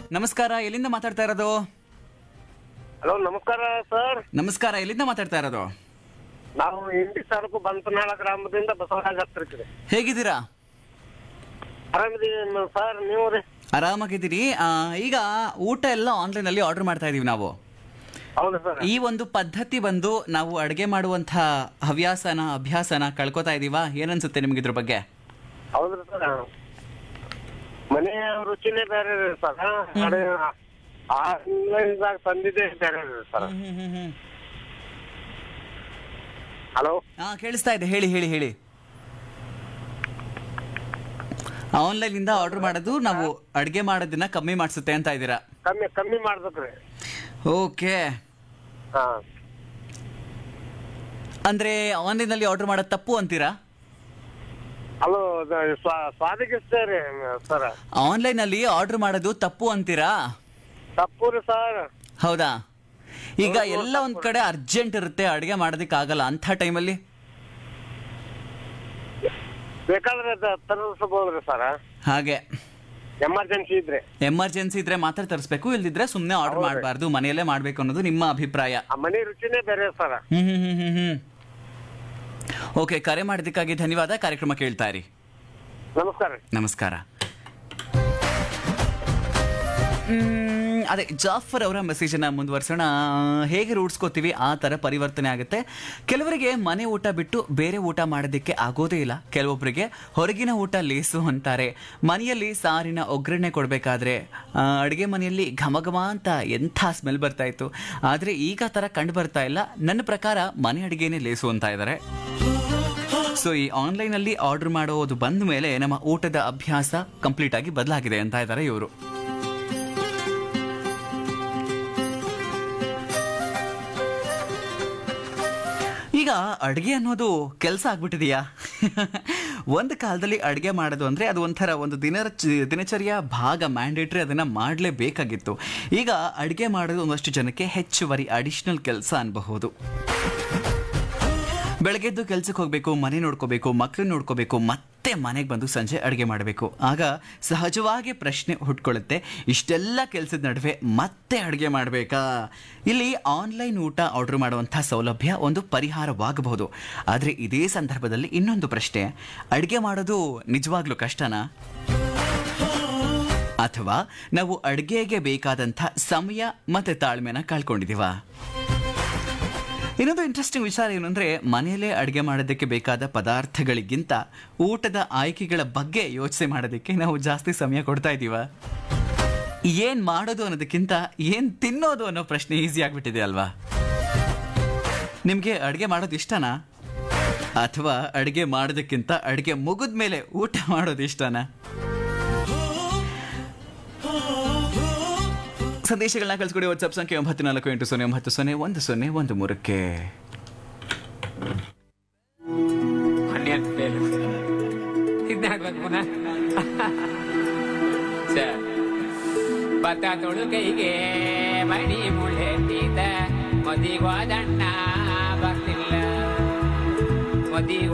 ನಮಸ್ಕಾರ ಎಲ್ಲಿಂದ ಮಾತಾಡ್ತಾ ಇರೋದು ಹಲೋ ನಮಸ್ಕಾರ ಸರ್ ನಮಸ್ಕಾರ ಎಲ್ಲಿಂದ ಮಾತಾಡ್ತಾ ಇರೋದು ನಾವು ಇಂಡಿ ತಾಲೂಕು ಬಂತನಾಳ ಗ್ರಾಮದಿಂದ ಬಸವರಾಜ್ ಹತ್ತಿರ ಹೇಗಿದ್ದೀರಾ ಆರಾಮಿದೀವಿ ಸರ್ ನೀವು ರೀ ಆರಾಮಾಗಿದ್ದೀರಿ ಆ, ಈಗ ಊಟ ಎಲ್ಲ ಆನ್ಲೈನ್ ಅಲ್ಲಿ ಆರ್ಡರ್ ಮಾಡ್ತಾ ಇದೀವಿ ನಾವು ಹೌದು ಸರ್ ಈ ಒಂದು ಪದ್ಧತಿ ಬಂದು ನಾವು ಅಡುಗೆ ಮಾಡುವಂತ ಹವ್ಯಾಸನ ಅಭ್ಯಾಸನ ಕಳ್ಕೊತಾ ಇದೀವಾ ಏನನ್ಸುತ್ತೆ ನಿಮ್ಗೆ ಇದ್ರ ಬಗ್ಗೆ ಹೌದ್ರಿ ಸರ್ ಮನೆಯ ರುಚಿನೇ ಬೇರೆ ರೀ ಸರ್ ಆನ್ಲೈನ್ದಾಗ ತಂದಿದ್ದೆ ಬೇರೆ ರೀ ಸರ್ ಹಲೋ ಹಾ ಕೇಳಿಸ್ತಾ ಇದೆ ಹೇಳಿ ಹೇಳಿ ಹೇಳಿ ಆನ್ಲೈನ್ ಇಂದ ಆರ್ಡರ್ ಮಾಡೋದು ನಾವು ಅಡುಗೆ ಮಾಡೋದನ್ನ ಕಮ್ಮಿ ಮಾಡಿಸುತ್ತೆ ಅಂತ ಇದ್ದೀರಾ ಕಮ್ಮಿ ಕಮ್ಮಿ ಮಾಡ್ಬೇಕ್ರಿ ಓಕೆ ಹಾ ಅಂದ್ರೆ ಆನ್ಲೈನ್ ಅಲ್ಲಿ ಆರ್ಡರ್ ಮಾಡೋದು ತಪ್ಪು ಅಂತೀರಾ ಹಲೋ ಸ್ವಾದಿಗಿಸ್ತೇ ರೀ ಸರ್ ಆನ್ಲೈನ್ ಅಲ್ಲಿ ಆರ್ಡರ್ ಮಾಡೋದು ತಪ್ಪು ಅಂತೀರಾ ತಪ್ಪು ರೀ ಸರ್ ಹೌದಾ ಈಗ ಎಲ್ಲ ಒಂದ್ ಕಡೆ ಅರ್ಜೆಂಟ್ ಇರುತ್ತೆ ಅಡುಗೆ ಮಾಡೋದಕ್ಕೆ ಆಗಲ್ಲ ಅಂಥ ಟೈಮಲ್ಲಿ ಬೇಕಾದ್ರೆ ತರಿಸ್ಬೋದ್ರಿ ಸರ್ ಹಾಗೆ ಎಮರ್ಜೆನ್ಸಿ ಇದ್ರೆ ಎಮರ್ಜೆನ್ಸಿ ಇದ್ರೆ ಮಾತ್ರ ತರಿಸ್ಬೇಕು ಇಲ್ದಿದ್ರೆ ಸುಮ್ಮನೆ ಆರ್ಡರ್ ಹೌದು. ಮಾಡಬಾರ್ದು ಮನೆಯಲ್ಲೇ ಮಾಡ್ಬೇಕು ಅನ್ನೋದು ನಿಮ್ಮ ಅಭಿಪ್ರಾಯ ಆ ಮನೆ ರುಚಿನೇ ಬೇರೆ ಸರ್ ಹ್ಮ್ ಹ್ಮ್ ಹ್ಮ್ ಹ್ಮ್ ಹ್ಮ್ ಓಕೆ ಕರೆ ಮಾಡಿದ್ದಕ್ಕಾಗಿ ಧನ್ಯವಾದ ಕಾರ್ಯಕ್ರಮ ಕೇಳ್ತಾ ಇರಿ ನಮಸ್ಕಾರ ರೀ ನಮಸ್ಕಾರ ಮ್, ಅದೇ ಜಾಫರ್ ಅವರ ಮೆಸೇಜನ್ನ ಮುಂದುವರ್ಸೋಣ ಹೇಗೆ ರೂಢಿಸ್ಕೋತೀವಿ ಆ ಥರ ಪರಿವರ್ತನೆ ಆಗುತ್ತೆ ಕೆಲವರಿಗೆ ಮನೆ ಊಟ ಬಿಟ್ಟು ಬೇರೆ ಊಟ ಮಾಡೋದಕ್ಕೆ ಆಗೋದೇ ಇಲ್ಲ ಕೆಲವೊಬ್ಬರಿಗೆ ಹೊರಗಿನ ಊಟ ಲೇಸು ಅಂತಾರೆ ಮನೆಯಲ್ಲಿ ಸಾರಿನ ಒಗ್ಗರಣೆ ಕೊಡಬೇಕಾದ್ರೆ ಅಡುಗೆ ಮನೆಯಲ್ಲಿ ಘಮ ಘಮ ಅಂತ ಎಂಥ ಸ್ಮೆಲ್ ಬರ್ತಾ ಇತ್ತು ಆದರೆ ಈಗ ಆ ಥರ ಕಂಡು ಬರ್ತಾ ಇಲ್ಲ ನನ್ನ ಪ್ರಕಾರ ಮನೆ ಅಡುಗೆನೇ ಲೇಸು ಅಂತ ಇದ್ದಾರೆ ಸೊ ಈ ಆನ್ಲೈನ್ ಅಲ್ಲಿ ಆರ್ಡರ್ ಮಾಡೋದು ಬಂದ ಮೇಲೆ ನಮ್ಮ ಊಟದ ಅಭ್ಯಾಸ ಕಂಪ್ಲೀಟ್ ಆಗಿ ಬದಲಾಗಿದೆ ಅಂತ ಇದ್ದಾರೆ ಇವರು ಈಗ ಅಡುಗೆ ಅನ್ನೋದು ಕೆಲಸ ಆಗ್ಬಿಟ್ಟಿದೆಯಾ ಒಂದು ಕಾಲದಲ್ಲಿ ಅಡುಗೆ ಮಾಡೋದು ಅಂದರೆ ಅದು ಒಂಥರ ಒಂದು ದಿನ ದಿನಚರಿಯ ಭಾಗ ಮ್ಯಾಂಡೇಟ್ರಿ ಅದನ್ನು ಮಾಡಲೇಬೇಕಾಗಿತ್ತು ಈಗ ಅಡುಗೆ ಮಾಡೋದು ಒಂದಷ್ಟು ಜನಕ್ಕೆ ಹೆಚ್ಚುವರಿ ಅಡಿಷನಲ್ ಕೆಲಸ ಅನ್ಬಹುದು ಬೆಳಗ್ಗೆದ್ದು ಕೆಲ್ಸಕ್ಕೆ ಹೋಗಬೇಕು ಮನೆ ನೋಡ್ಕೋಬೇಕು ಮಕ್ಕಳು ನೋಡ್ಕೋಬೇಕು ಮತ್ತೆ ಮನೆಗೆ ಬಂದು ಸಂಜೆ ಅಡುಗೆ ಮಾಡಬೇಕು ಆಗ ಸಹಜವಾಗಿ ಪ್ರಶ್ನೆ ಹುಟ್ಕೊಳ್ಳುತ್ತೆ ಇಷ್ಟೆಲ್ಲ ಕೆಲಸದ ನಡುವೆ ಮತ್ತೆ ಅಡುಗೆ ಮಾಡಬೇಕಾ ಇಲ್ಲಿ ಆನ್ಲೈನ್ ಊಟ ಆರ್ಡರ್ ಮಾಡುವಂಥ ಸೌಲಭ್ಯ ಒಂದು ಪರಿಹಾರವಾಗಬಹುದು ಆದರೆ ಇದೇ ಸಂದರ್ಭದಲ್ಲಿ ಇನ್ನೊಂದು ಪ್ರಶ್ನೆ ಅಡುಗೆ ಮಾಡೋದು ನಿಜವಾಗ್ಲೂ ಕಷ್ಟನಾ ಅಥವಾ ನಾವು ಅಡುಗೆಗೆ ಬೇಕಾದಂಥ ಸಮಯ ಮತ್ತೆ ತಾಳ್ಮೆನ ಕಳ್ಕೊಂಡಿದೀವ ಇನ್ನೊಂದು ಇಂಟ್ರೆಸ್ಟಿಂಗ್ ವಿಚಾರ ಏನು ಅಂದ್ರೆ ಮನೆಯಲ್ಲೇ ಅಡುಗೆ ಮಾಡೋದಕ್ಕೆ ಬೇಕಾದ ಪದಾರ್ಥಗಳಿಗಿಂತ ಊಟದ ಆಯ್ಕೆಗಳ ಬಗ್ಗೆ ಯೋಚನೆ ಮಾಡೋದಕ್ಕೆ ನಾವು ಜಾಸ್ತಿ ಸಮಯ ಕೊಡ್ತಾ ಇದ್ದೀವ ಏನ್ ಮಾಡೋದು ಅನ್ನೋದಕ್ಕಿಂತ ಏನ್ ತಿನ್ನೋದು ಅನ್ನೋ ಪ್ರಶ್ನೆ ಈಸಿ ಆಗ್ಬಿಟ್ಟಿದೆ ಅಲ್ವಾ ನಿಮ್ಗೆ ಅಡುಗೆ ಮಾಡೋದು ಇಷ್ಟನಾ ಅಥವಾ ಅಡುಗೆ ಮಾಡೋದಕ್ಕಿಂತ ಅಡುಗೆ ಮುಗಿದ ಮೇಲೆ ಊಟ ಮಾಡೋದು ಇಷ್ಟನಾ ಸಂದೇಶಗಳನ್ನ ಕಳಿಸ್ಕೊಡಿ ವಾಟ್ಸ್ಆಪ್ ಸಂಖ್ಯೆ ಒಂಬತ್ತು ನಾಲ್ಕು ಎಂಟು ಸೊನ್ನೆ ಒಂಬತ್ತು ಸೊನ್ನೆ ಒಂದು ಸೊನ್ನೆ ಒಂದು ಮೂರಕ್ಕೆ ಆನಿಯನ್ ಫೇಲ್ ಇದನ್ನ ಹಾಕ್ಬೇಕು ಪುನಃ ಸರ್ ಭತ್ತ ತೊಳು ಕೈಗೆ ಮಣಿ ಮುಳ್ಳೆಟ್ಟಿದ್ದ ಮದಿಗೋದಣ್ಣ ಬರ್ತಿಲ್ಲ ಮದಿ